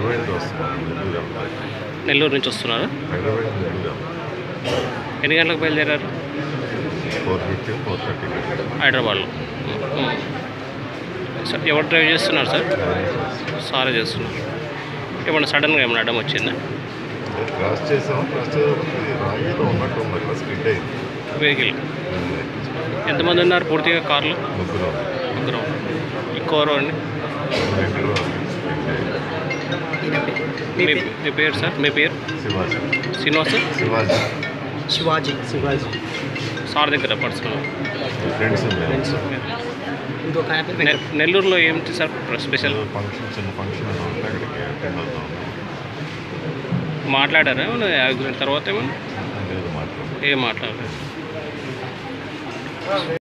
హైదరాబాద్ నుంచి వస్తున్నాం నెల్లూరు వెళ్తాం నెల్లూరు నుంచి వస్తున్నారు హైదరాబాద్ నుంచి నెల్లూరు వెళ్తాం ఎన్ని గంటలకు బయలుదేరారు ఫోర్ ఫిఫ్టీ ఫోర్ థర్టీ హైదరాబాద్లో మ్మ్. సార్ ఎవరు డ్రైవ్ చేస్తున్నారు సార్ సారే చేస్తున్నారు ఏమన్నా సడన్గా ఏమన్నా అడ్డం వచ్చిందా క్రాస్ చేసాం క్రాస్ చేసేటప్పుడు రాయిలో ఉన్నట్టు ఉంది అక్కడ స్కిడ్ అయింది వెహికల్ ఎంతమంది ఉన్నారు పూర్తిగా కార్లో ముగ్గురు ముగ్గురు ఇంకో అండి ఇద్దరు మీ మీ పేరు సార్ మీ పేరు శివాజీ శ్రీనివాస్ శివాజీ శివాజీ శివాజీ సార్ దగ్గర పర్సనల్ ఫ్రెండ్స్ ఇంకొక ఆయన పేరు నె- నెల్లూరులో ఏంటి సార్ స్పెషల్ ఫంక్షన్ చిన్న ఫంక్షన్ ఏదో ఉంటే అక్కడికి అటెండ్ అవుతాం మాట్లాడారా ఏమన్నా యాక్సిడెంట్ తర్వాత ఏమన్నా లేదు మాట్లాడు ఏం మాట్లాడలేదు